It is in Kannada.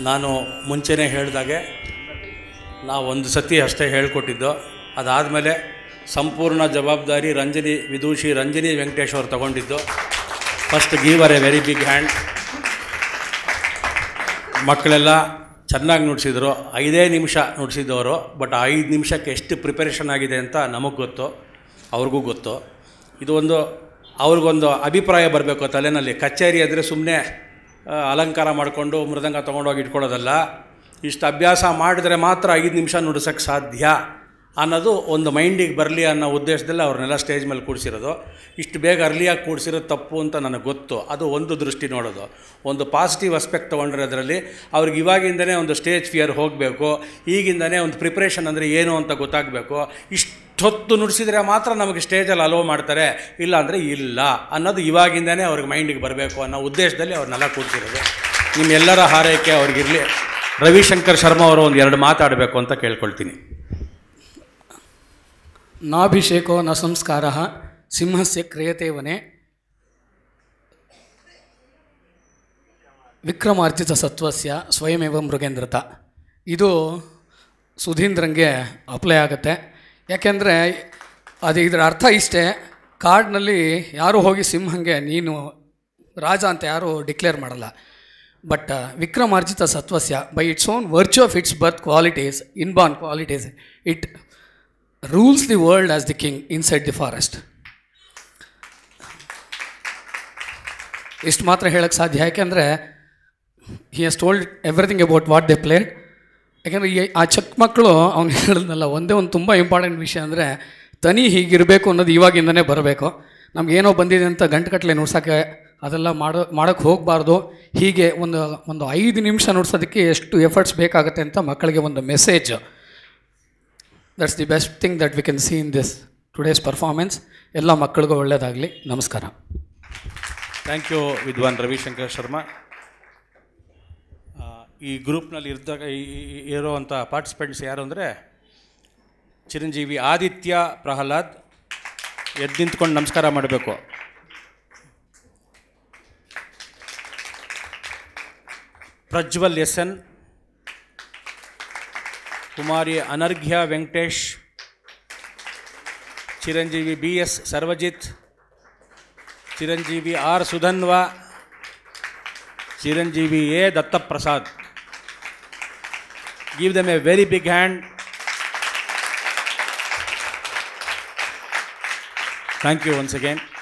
ನಾನು ಮುಂಚೆನೇ ಹೇಳಿದಾಗೆ ನಾವು ಒಂದು ಸತಿ ಅಷ್ಟೇ ಹೇಳಿಕೊಟ್ಟಿದ್ದು ಅದಾದಮೇಲೆ ಸಂಪೂರ್ಣ ಜವಾಬ್ದಾರಿ ರಂಜನಿ ವಿದೂಷಿ ರಂಜನಿ ವೆಂಕಟೇಶ್ ಅವರು ತಗೊಂಡಿದ್ದು first give her a very big hand ಮಕ್ಕಳೆಲ್ಲ ಚೆನ್ನಾಗಿ ನುಡಿಸಿದ್ರು ಐದೇ ನಿಮಿಷ ನುಡಿಸಿದ್ದವರು ಬಟ್ ಐದು ನಿಮಿಷಕ್ಕೆ ಎಷ್ಟು ಪ್ರಿಪರೇಷನ್ ಆಗಿದೆ ಅಂತ ನಮಗೆ ಗೊತ್ತು ಅವ್ರಿಗೂ ಗೊತ್ತು ಇದು ಒಂದು ಅವ್ರಿಗೊಂದು ಅಭಿಪ್ರಾಯ ಬರಬೇಕು ತಲೆನಲ್ಲಿ ಕಚೇರಿ ಅಂದರೆ ಸುಮ್ಮನೆ ಅಲಂಕಾರ ಮಾಡಿಕೊಂಡು ಮೃದಂಗ ತೊಗೊಂಡೋಗಿ ಇಟ್ಕೊಳ್ಳೋದಲ್ಲ ಇಷ್ಟು ಅಭ್ಯಾಸ ಮಾಡಿದ್ರೆ ಮಾತ್ರ ಐದು ನಿಮಿಷ ನುಡಿಸೋಕ್ಕೆ ಸಾಧ್ಯ ಅನ್ನೋದು ಒಂದು ಮೈಂಡಿಗೆ ಬರಲಿ ಅನ್ನೋ ಉದ್ದೇಶದಲ್ಲಿ ಅವ್ರನ್ನೆಲ್ಲ ಸ್ಟೇಜ್ ಮೇಲೆ ಕೂಡಿಸಿರೋದು ಇಷ್ಟು ಬೇಗ ಅರ್ಲಿಯಾಗಿ ಕೂಡಿಸಿರೋದು ತಪ್ಪು ಅಂತ ನನಗೆ ಗೊತ್ತು ಅದು ಒಂದು ದೃಷ್ಟಿ ನೋಡೋದು ಒಂದು ಪಾಸಿಟಿವ್ ಅಸ್ಪೆಕ್ಟ್ ತೊಗೊಂಡಿರೋದ್ರಲ್ಲಿ ಅವ್ರಿಗೆ ಇವಾಗಿಂದನೇ ಒಂದು ಸ್ಟೇಜ್ ಫಿಯರ್ ಹೋಗಬೇಕು ಈಗಿಂದನೇ ಒಂದು ಪ್ರಿಪ್ರೇಷನ್ ಅಂದರೆ ಏನು ಅಂತ ಗೊತ್ತಾಗಬೇಕು ಇಷ್ಟೊತ್ತು ನುಡಿಸಿದ್ರೆ ಮಾತ್ರ ನಮಗೆ ಸ್ಟೇಜಲ್ಲಿ ಅಲೋ ಮಾಡ್ತಾರೆ ಇಲ್ಲ ಅಂದರೆ ಇಲ್ಲ ಅನ್ನೋದು ಇವಾಗಿಂದನೇ ಅವ್ರಿಗೆ ಮೈಂಡಿಗೆ ಬರಬೇಕು ಅನ್ನೋ ಉದ್ದೇಶದಲ್ಲಿ ಅವ್ರನ್ನೆಲ್ಲ ಕೂಡಿಸಿರೋದು ನಿಮ್ಮೆಲ್ಲರ ಹಾರೈಕೆ ಅವ್ರಿಗಿರಲಿ ರವಿಶಂಕರ್ ಶರ್ಮಾ ಅವರು ಒಂದು ಎರಡು ಮಾತಾಡಬೇಕು ಅಂತ ಕೇಳ್ಕೊಳ್ತೀನಿ ನಾಭಿಷೇಕೋ ನ ಸಂಸ್ಕಾರ ಸಿಂಹಸ್ಯ ಕ್ರಿಯತೆ ವನೆ ವಿಕ್ರಮಾರ್ಜಿತ ಸತ್ವಸ್ಯ ಸ್ವಯಮೇವ ಮೃಗೇಂದ್ರತ ಇದು ಸುಧೀಂದ್ರಂಗೆ ಅಪ್ಲೈ ಆಗುತ್ತೆ ಯಾಕೆಂದರೆ ಅದು ಇದರ ಅರ್ಥ ಇಷ್ಟೇ ಕಾರ್ಡ್ನಲ್ಲಿ ಯಾರು ಹೋಗಿ ಸಿಂಹಂಗೆ ನೀನು ರಾಜ ಅಂತ ಯಾರು ಡಿಕ್ಲೇರ್ ಮಾಡಲ್ಲ ಬಟ್ ವಿಕ್ರಮಾರ್ಜಿತ ಸತ್ವಸ್ಯ by its own virtue of its birth qualities inborn qualities it rules the world as the king inside the forest ಇಷ್ಟು ಮಾತ್ರ ಹೇಳಕ್ಕೆ ಸಾಧ್ಯ ಯಾಕೆಂದರೆ he has told everything about what they played ಯಾಕೆಂದರೆ ಈ ಆ ಚಿಕ್ಕ ಮಕ್ಕಳು ಅವ್ನು ಹೇಳಿದ್ನಲ್ಲ ಒಂದೇ ಒಂದು ತುಂಬ ಇಂಪಾರ್ಟೆಂಟ್ ವಿಷಯ ಅಂದರೆ ತನಿ ಹೀಗಿರಬೇಕು ಅನ್ನೋದು ಇವಾಗಿಂದನೇ ಬರಬೇಕು ನಮಗೇನೋ ಬಂದಿದೆ ಅಂತ ಗಂಟುಗಟ್ಟಲೆ ನುಡ್ಸೋಕ್ಕೆ ಅದೆಲ್ಲ ಮಾಡೋ ಮಾಡೋಕ್ಕೆ ಹೋಗಬಾರ್ದು ಹೀಗೆ ಒಂದು ಒಂದು ಐದು ನಿಮಿಷ ನುಡ್ಸೋದಕ್ಕೆ ಎಷ್ಟು ಎಫರ್ಟ್ಸ್ ಬೇಕಾಗುತ್ತೆ ಅಂತ ಮಕ್ಕಳಿಗೆ ಒಂದು message that's the best thing that we can see in this today's performance ಎಲ್ಲ ಮಕ್ಕಳಿಗೂ ಒಳ್ಳೆಯದಾಗಲಿ ನಮಸ್ಕಾರ ಥ್ಯಾಂಕ್ ಯು ವಿದ್ವಾನ್ ರವಿಶಂಕರ್ ಶರ್ಮಾ ಆ, ಈ ಗ್ರೂಪ್ನಲ್ಲಿ ಇದ್ದಾಗ ಇರೋವಂಥ ಪಾರ್ಟಿಸಿಪೆಂಟ್ಸ್ ಯಾರು ಅಂದರೆ ಚಿರಂಜೀವಿ ಆದಿತ್ಯ ಪ್ರಹ್ಲಾದ್ ಎದ್ದು ನಿಂತ್ಕೊಂಡು ನಮಸ್ಕಾರ ಮಾಡಬೇಕು Prajwal S N Kumari Anarghya Venkatesh Chiranjeevi B S Sarvajit Chiranjeevi R Sudhanva Chiranjeevi A Dattaprasad give them a very big hand thank you once again